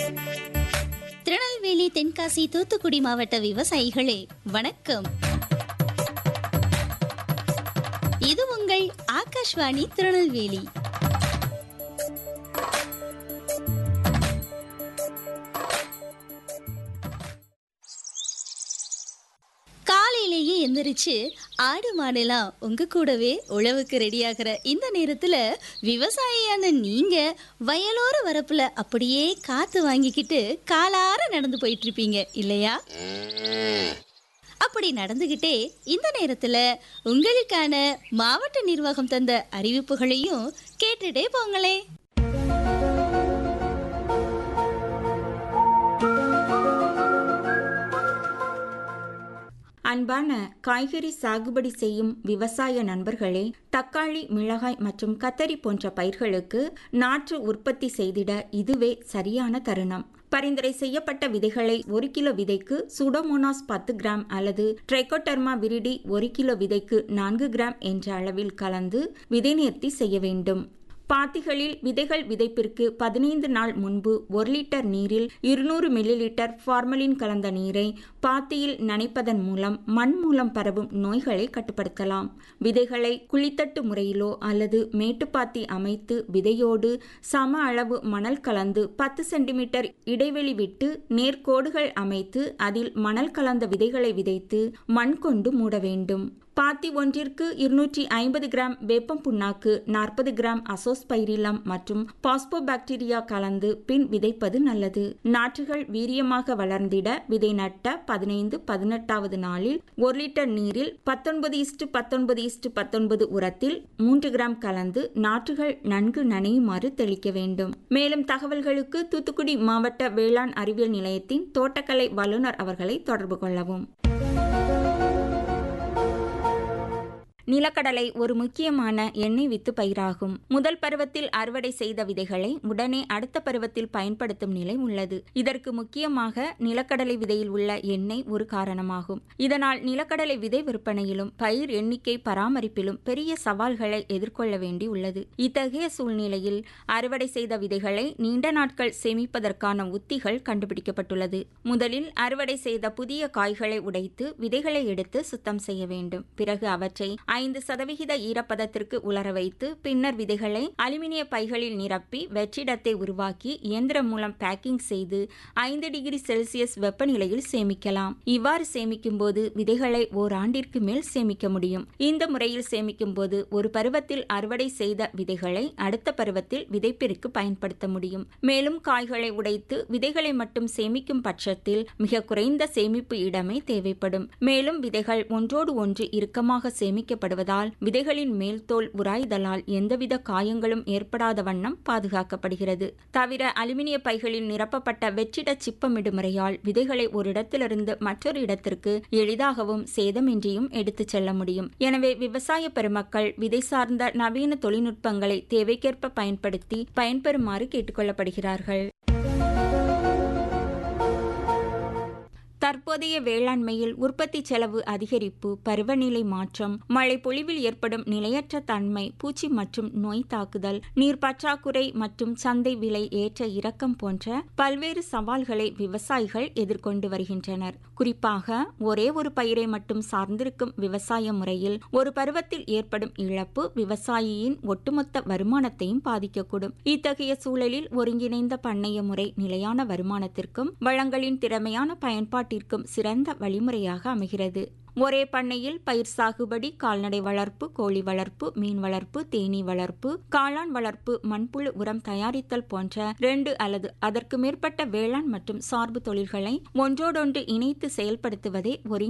திருநெல்வேலி தென்காசி தூத்துக்குடி மாவட்ட விவசாயிகளே வணக்கம் இது உங்கள் ஆகாஷ்வாணி திருநெல்வேலி காலையிலேயே எந்திரிச்சு ஆடு மாடெல்லாம் உங்க கூடவே உழவுக்கு ரெடியாகிற இந்த நேரத்துல விவசாயியான நீங்க வயலோர வரப்புல அப்படியே காத்து வாங்கிக்கிட்டு காலார நடந்து போயிட்டு இருப்பீங்க இல்லையா அப்படி நடந்துகிட்டே இந்த நேரத்துல உங்களுக்கான மாவட்ட நிர்வாகம் தந்த அறிவிப்புகளையும் கேட்டுட்டே போங்களே அன்பான காய்கறி சாகுபடி செய்யும் விவசாய நண்பர்களே தக்காளி மிளகாய் மற்றும் கத்தரி போன்ற பயிர்களுக்கு நாற்று உற்பத்தி செய்திட இதுவே சரியான தருணம் பரிந்துரை செய்யப்பட்ட விதைகளை ஒரு கிலோ விதைக்கு சுடோமோனாஸ் பத்து கிராம் அல்லது ட்ரைகோடர்மா விரிடி ஒரு கிலோ விதைக்கு நான்கு கிராம் என்ற அளவில் கலந்து விதை நேர்த்தி செய்ய வேண்டும் பாத்திகளில் விதைகள் விதைப்பிற்கு பதினைந்து நாள் முன்பு ஒரு லிட்டர் நீரில் இருநூறு மில்லி லிட்டர் ஃபார்மலின் கலந்த நீரை பாத்தியில் நனைப்பதன் மூலம் மண் மூலம் பரவும் நோய்களை கட்டுப்படுத்தலாம் விதைகளை குழித்தட்டு முறையிலோ அல்லது மேட்டுப்பாத்தி அமைத்து விதையோடு சம அளவு மணல் கலந்து பத்து சென்டிமீட்டர் இடைவெளி விட்டு நேர்கோடுகள் அமைத்து அதில் மணல் கலந்த விதைகளை விதைத்து மண் கொண்டு மூட வேண்டும் பாத்தி ஒன்றிற்கு இருநூற்றி ஐம்பது கிராம் வேப்பம் புண்ணாக்கு நாற்பது கிராம் அசோஸ்பைரிலம் மற்றும் பாஸ்போபாக்டீரியா கலந்து பின் விதைப்பது நல்லது நாற்றுகள் வீரியமாக வளர்ந்திட விதை நட்ட பதினைந்து பதினெட்டாவது நாளில் ஒரு லிட்டர் நீரில் பத்தொன்பது இஸ்டு பத்தொன்பது இஸ்டு பத்தொன்பது உரத்தில் மூன்று கிராம் கலந்து நாற்றுகள் நன்கு நனையுமாறு தெளிக்க வேண்டும் மேலும் தகவல்களுக்கு தூத்துக்குடி மாவட்ட வேளாண் அறிவியல் நிலையத்தின் தோட்டக்கலை வல்லுநர் அவர்களை தொடர்பு கொள்ளவும் நிலக்கடலை ஒரு முக்கியமான எண்ணெய் வித்து பயிராகும் முதல் பருவத்தில் அறுவடை செய்த விதைகளை உடனே அடுத்த பருவத்தில் பயன்படுத்தும் நிலை உள்ளது இதற்கு முக்கியமாக நிலக்கடலை விதையில் உள்ள எண்ணெய் ஒரு காரணமாகும் இதனால் நிலக்கடலை விதை விற்பனையிலும் பயிர் எண்ணிக்கை பராமரிப்பிலும் பெரிய சவால்களை எதிர்கொள்ள வேண்டி உள்ளது இத்தகைய சூழ்நிலையில் அறுவடை செய்த விதைகளை நீண்ட நாட்கள் சேமிப்பதற்கான உத்திகள் கண்டுபிடிக்கப்பட்டுள்ளது முதலில் அறுவடை செய்த புதிய காய்களை உடைத்து விதைகளை எடுத்து சுத்தம் செய்ய வேண்டும் பிறகு அவற்றை ஐந்து சதவிகித ஈரப்பதத்திற்கு உலர வைத்து பின்னர் விதைகளை அலுமினிய பைகளில் நிரப்பி வெற்றிடத்தை உருவாக்கி இயந்திரம் மூலம் பேக்கிங் செய்து ஐந்து டிகிரி செல்சியஸ் வெப்பநிலையில் சேமிக்கலாம் இவ்வாறு சேமிக்கும் போது விதைகளை ஓராண்டிற்கு மேல் சேமிக்க முடியும் இந்த முறையில் சேமிக்கும் போது ஒரு பருவத்தில் அறுவடை செய்த விதைகளை அடுத்த பருவத்தில் விதைப்பிற்கு பயன்படுத்த முடியும் மேலும் காய்களை உடைத்து விதைகளை மட்டும் சேமிக்கும் பட்சத்தில் மிக குறைந்த சேமிப்பு இடமே தேவைப்படும் மேலும் விதைகள் ஒன்றோடு ஒன்று இறுக்கமாக சேமிக்கப்படும் பயன்படுவதால் விதைகளின் மேல் தோல் உராய்தலால் எந்தவித காயங்களும் ஏற்படாத வண்ணம் பாதுகாக்கப்படுகிறது தவிர அலுமினிய பைகளில் நிரப்பப்பட்ட வெற்றிட சிப்பமிடு முறையால் விதைகளை ஒரு இடத்திலிருந்து மற்றொரு இடத்திற்கு எளிதாகவும் சேதமின்றியும் எடுத்துச் செல்ல முடியும் எனவே விவசாய பெருமக்கள் விதை சார்ந்த நவீன தொழில்நுட்பங்களை தேவைக்கேற்ப பயன்படுத்தி பயன்பெறுமாறு கேட்டுக்கொள்ளப்படுகிறார்கள் தற்போதைய வேளாண்மையில் உற்பத்தி செலவு அதிகரிப்பு பருவநிலை மாற்றம் மழை பொழிவில் ஏற்படும் நிலையற்ற தன்மை பூச்சி மற்றும் நோய் தாக்குதல் நீர் பற்றாக்குறை மற்றும் சந்தை விலை ஏற்ற இறக்கம் போன்ற பல்வேறு சவால்களை விவசாயிகள் எதிர்கொண்டு வருகின்றனர் குறிப்பாக ஒரே ஒரு பயிரை மட்டும் சார்ந்திருக்கும் விவசாய முறையில் ஒரு பருவத்தில் ஏற்படும் இழப்பு விவசாயியின் ஒட்டுமொத்த வருமானத்தையும் பாதிக்கக்கூடும் இத்தகைய சூழலில் ஒருங்கிணைந்த பண்ணைய முறை நிலையான வருமானத்திற்கும் வளங்களின் திறமையான பயன்பாட்டு நாட்டிற்கும் சிறந்த வழிமுறையாக அமைகிறது ஒரே பண்ணையில் பயிர் சாகுபடி கால்நடை வளர்ப்பு கோழி வளர்ப்பு மீன் வளர்ப்பு தேனீ வளர்ப்பு காளான் வளர்ப்பு மண்புழு உரம் தயாரித்தல் போன்ற ரெண்டு அல்லது அதற்கு மேற்பட்ட வேளாண் மற்றும் சார்பு தொழில்களை ஒன்றோடொன்று இணைத்து செயல்படுத்துவதே ஒருங்கிணைந்த